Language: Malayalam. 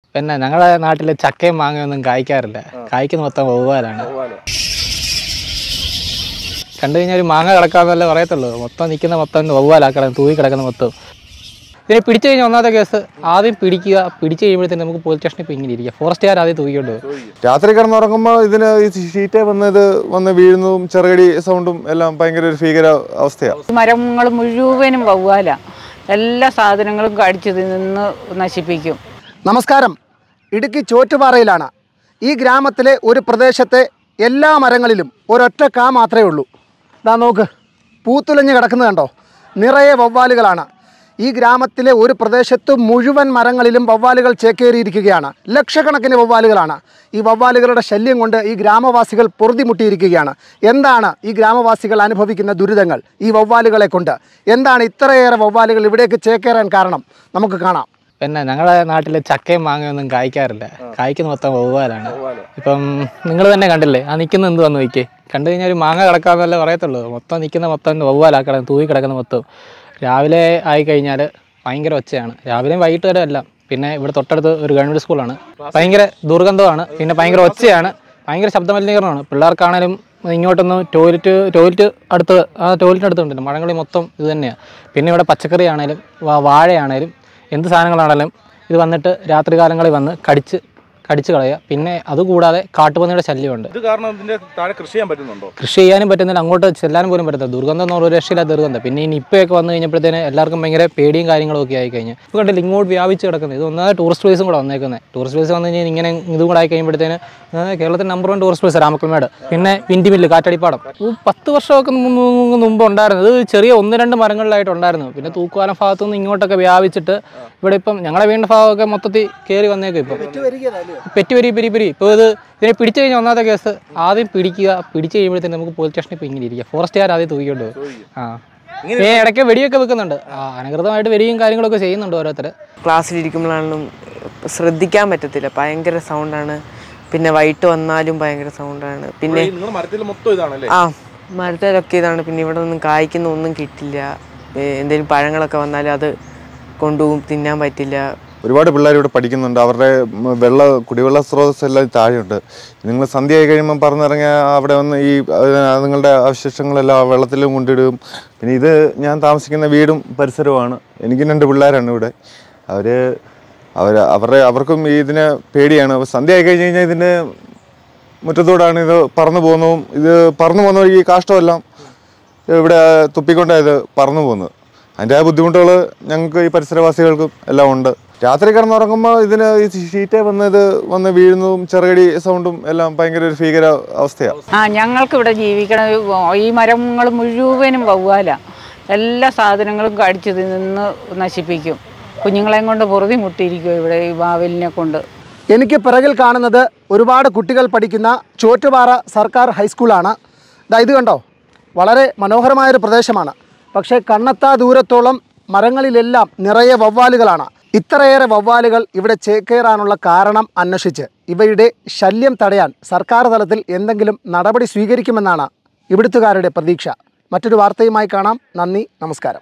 പിന്നെ ഞങ്ങളുടെ നാട്ടിൽ ചക്കയും മാങ്ങയൊന്നും കായ്ക്കാറില്ല കായ്ക്കുന്ന മൊത്തം വവ്വാലാണ് കണ്ടു കഴിഞ്ഞാൽ ഒരു മാങ്ങ കിടക്കാന്നല്ലേ പറയത്തുള്ളൂ മൊത്തം നിൽക്കുന്ന മൊത്തം വവ്വാലാക്കണം തൂങ്ങി കിടക്കുന്ന മൊത്തം ഇതിനെ പിടിച്ചു കഴിഞ്ഞാൽ ഒന്നാമത്തെ കേസ് ആദ്യം പിടിക്കുക പിടിച്ചു കഴിയുമ്പോഴത്തേന് നമുക്ക് പോലീസ് സ്റ്റേഷനിൽ ഇപ്പോൾ ഇങ്ങനെ ഇരിക്കുക ഫോറസ്റ്റുകാർ ആദ്യം തൂക്കിക്കൊണ്ട് പോകും രാത്രി കിടന്നുറങ്ങുമ്പോൾ ഇതിന് ഈ ഷീറ്റേ വന്നത് വന്ന് വീഴുന്നതും ചെറുകടി സൗണ്ടും എല്ലാം ഭയങ്കര ഒരു ഭീകര അവസ്ഥയാണ് മരങ്ങൾ മുഴുവനും വവ്വാല എല്ലാ സാധനങ്ങളും കടിച്ചു നിന്ന് നശിപ്പിക്കും നമസ്കാരം ഇടുക്കി ചോറ്റുപാറയിലാണ് ഈ ഗ്രാമത്തിലെ ഒരു പ്രദേശത്തെ എല്ലാ മരങ്ങളിലും ഒരൊറ്റ കാ മാത്രമേ ഉള്ളൂ ഇതാ നോക്ക് പൂത്തുലഞ്ഞ് കിടക്കുന്നത് കണ്ടോ നിറയെ വവ്വാലുകളാണ് ഈ ഗ്രാമത്തിലെ ഒരു പ്രദേശത്ത് മുഴുവൻ മരങ്ങളിലും വവ്വാലുകൾ ചേക്കേറിയിരിക്കുകയാണ് ലക്ഷക്കണക്കിന് വവ്വാലുകളാണ് ഈ വവ്വാലുകളുടെ ശല്യം കൊണ്ട് ഈ ഗ്രാമവാസികൾ പൊറുതിമുട്ടിയിരിക്കുകയാണ് എന്താണ് ഈ ഗ്രാമവാസികൾ അനുഭവിക്കുന്ന ദുരിതങ്ങൾ ഈ വവ്വാലുകളെ കൊണ്ട് എന്താണ് ഇത്രയേറെ വവ്വാലുകൾ ഇവിടേക്ക് ചേക്കേറാൻ കാരണം നമുക്ക് കാണാം പിന്നെ ഞങ്ങളുടെ നാട്ടിൽ ചക്കയും മാങ്ങയൊന്നും കായ്ക്കാറില്ല കായ്ക്കുന്ന മൊത്തം വവ്വാലാണ് ഇപ്പം നിങ്ങൾ തന്നെ കണ്ടില്ലേ ആ നിൽക്കുന്ന എന്ത് വന്ന് നോക്കിയേ കണ്ടു കഴിഞ്ഞാൽ ഒരു മാങ്ങ കിടക്കാന്നല്ലേ പറയത്തുള്ളൂ മൊത്തം നിൽക്കുന്ന മൊത്തം വവ്വാലാക്കണം തൂങ്ങി കിടക്കുന്ന മൊത്തം രാവിലെ ആയി കഴിഞ്ഞാൽ ഭയങ്കര ഒച്ചയാണ് രാവിലെയും വൈകിട്ട് വരെ എല്ലാം പിന്നെ ഇവിടെ തൊട്ടടുത്ത് ഒരു ഗവൺമെൻറ് സ്കൂളാണ് ഭയങ്കര ദുർഗന്ധമാണ് പിന്നെ ഭയങ്കര ഒച്ചയാണ് ഭയങ്കര ശബ്ദ മലിനീകരണമാണ് പിള്ളേർക്കാണേലും ഇങ്ങോട്ടൊന്ന് ടോയ്ലറ്റ് ടോയ്ലറ്റ് അടുത്ത് ആ ടോയ്ലറ്റ് അടുത്തുണ്ട് മഴങ്ങളിൽ മൊത്തം ഇത് തന്നെയാണ് പിന്നെ ഇവിടെ പച്ചക്കറി ആണേലും വാ- വാഴയാണേലും എന്ത് സാധനങ്ങളാണേലും ഇത് വന്നിട്ട് രാത്രി കാലങ്ങളിൽ വന്ന് കടിച്ച് കടിച്ച് കളയുക പിന്നെ അതുകൂടാതെ കാട്ടുപന്നിയുടെ ശല്യമുണ്ട് ഇത് കാരണം ഇതിന്റെ താഴെ കൃഷി ചെയ്യാൻ പറ്റുന്നുണ്ടോ കൃഷി ചെയ്യാനും പറ്റുന്നില്ല അങ്ങോട്ട് ചെല്ലാനും പോലും പറ്റത്തില്ല ദുർഗന്ധം എന്ന് പറഞ്ഞ ഒരു രക്ഷയില്ലാത്ത ദുർഗന്ധം പിന്നെ ഈ നിപ്പയൊക്കെ വന്നു കഴിഞ്ഞപ്പോഴത്തേന് എല്ലാവർക്കും ഭയങ്കര പേടിയും കാര്യങ്ങളും ഒക്കെ ആയി കഴിഞ്ഞു ഇപ്പോൾ കണ്ടില്ല ഇങ്ങോട്ട് വ്യാപിച്ച് കിടക്കുന്നത് ഇത് ഒന്നാമത് ടൂറിസ്റ്റ് പ്ലേസും കൂടെ വന്നേക്കുന്നത് ടൂറിസ്റ്റ് പ്ലേസ് വന്നു കഴിഞ്ഞാൽ ഇങ്ങനെ ഇതും കൂടെ ആയി കഴിയുമ്പോഴത്തേന് കേരളത്തിൽ number one tourist place Ramakkalmedu പിന്നെ വിൻഡിമില്ല് കാറ്റടിപ്പാടം ഇത് പത്ത് വർഷമൊക്കെ മുമ്പ് മുമ്പ് ഉണ്ടായിരുന്നു ഇത് ചെറിയ ഒന്ന് രണ്ട് മരങ്ങളിലായിട്ട് ഉണ്ടായിരുന്നു പിന്നെ തൂക്കുവാലം ഭാഗത്തു നിന്ന് ഇങ്ങോട്ടൊക്കെ വ്യാപിച്ചിട്ട് ഇവിടെ ഇപ്പം ഞങ്ങളുടെ വീടിൻ്റെ ഭാഗമൊക്കെ മൊത്തത്തിൽ കയറി വന്നേക്കും ഇപ്പം പെറ്റി വരി പെരി പെരി ഇപ്പോൾ ഇത് ഇതിനെ പിടിച്ചു കഴിഞ്ഞാൽ ഒന്നാമത്തെ കേസ് ആദ്യം പിടിക്കുക പിടിച്ചു കഴിയുമ്പോഴത്തേന് നമുക്ക് പോലീസ് സ്റ്റേഷനിൽ ഇപ്പോൾ ഇങ്ങനെ ഇരിക്കുക ഫോറസ്റ്റുകാർ ആദ്യം തൂക്കിക്കൊണ്ട് പോകും ആ ഏ ഇടയ്ക്ക് വെടിയൊക്കെ വെക്കുന്നുണ്ട് ആ അനധികൃതമായിട്ട് വെടിയും കാര്യങ്ങളൊക്കെ ചെയ്യുന്നുണ്ട് ഓരോരുത്തർ ക്ലാസ്സിലിരിക്കുമ്പോഴാണെങ്കിലും ശ്രദ്ധിക്കാൻ പറ്റത്തില്ല ഭയങ്കര സൗണ്ടാണ് പിന്നെ വൈകിട്ട് വന്നാലും ഭയങ്കര സൗണ്ടാണ് പിന്നെ നിങ്ങൾ മരത്തിൽ മൊത്തം ഇതാണല്ലേ ആ മരത്തിലൊക്കെ ഇതാണ് പിന്നെ ഇവിടെ ഒന്നും കായ്ക്കുന്ന ഒന്നും കിട്ടില്ല എന്തെങ്കിലും പഴങ്ങളൊക്കെ വന്നാലും അത് കൊണ്ടുപോകും തിന്നാൻ പറ്റില്ല ഒരുപാട് പിള്ളേർ ഇവിടെ പഠിക്കുന്നുണ്ട് അവരുടെ ഉം, വെള്ള കുടിവെള്ള സ്രോതസ് എല്ലാം താഴെയുണ്ട് നിങ്ങൾ സന്ധ്യ ആയി കഴിയുമ്പോൾ പറഞ്ഞിറങ്ങിയ അവിടെ വന്ന് ഈ ആ, നിങ്ങളുടെ അവശിഷ്ടങ്ങളെല്ലാം ആ വെള്ളത്തിൽ കൊണ്ടിടും പിന്നെ ഇത് ഞാൻ താമസിക്കുന്ന വീടും പരിസരവുമാണ് എനിക്ക് രണ്ട് പിള്ളേരാണ് ഇവിടെ അവർ അവർ അവരുടെ അവർക്കും ഈ ഇതിനെ പേടിയാണ് അപ്പോൾ സന്ധ്യ ആയി കഴിഞ്ഞ് കഴിഞ്ഞാൽ ഇതിൻ്റെ മുറ്റത്തോടാണ് ഇത് പറന്നു പോകുന്നതും ഇത് പറന്നു പോകുന്ന വഴി ഈ കാഷ്ടമെല്ലാം ഇവിടെ തുപ്പിക്കൊണ്ടാണ് ഇത് പറന്നു പോകുന്നത് അതിൻ്റെ ആ ബുദ്ധിമുട്ടുകൾ ഞങ്ങൾക്ക് ഈ പരിസരവാസികൾക്കും എല്ലാം ഉണ്ട് രാത്രി കിടന്നുറങ്ങുമ്പോൾ ഇതിന് ഈ ഷീറ്റേ വന്നത് വന്ന് വീഴുന്നതും ചെറുകടി സൗണ്ടും എല്ലാം ഭയങ്കര ഒരു ഭീകര അവസ്ഥയാണ് ആ ഞങ്ങൾക്ക് ഇവിടെ ജീവിക്കണ ഈ മരങ്ങൾ മുഴുവനും വവ്വാല എല്ലാ സാധനങ്ങളും കടിച്ചു നിന്ന് നശിപ്പിക്കും കുഞ്ഞുങ്ങളെയും കൊണ്ട് പൊറുതി മുട്ടിയിരിക്കും ഇവിടെ ഈ വാവലിനെ കൊണ്ട് എനിക്ക് പിറകിൽ കാണുന്നത് ഒരുപാട് കുട്ടികൾ പഠിക്കുന്ന ചോറ്റുപാറ സർക്കാർ ഹൈസ്കൂളാണ് ദാ ഇത് കണ്ടോ വളരെ മനോഹരമായൊരു പ്രദേശമാണ് പക്ഷേ കണ്ണെത്താ ദൂരത്തോളം മരങ്ങളിലെല്ലാം നിറയെ വവ്വാലുകളാണ് ഇത്രയേറെ വവ്വാലുകൾ ഇവിടെ ചേക്കേറാനുള്ള കാരണം അന്വേഷിച്ച് ഇവയുടെ ശല്യം തടയാൻ സർക്കാർ തലത്തിൽ എന്തെങ്കിലും നടപടി സ്വീകരിക്കുമെന്നാണ് ഇവിടുത്തുകാരുടെ പ്രതീക്ഷ മറ്റൊരു വാർത്തയുമായി കാണാം നന്ദി നമസ്കാരം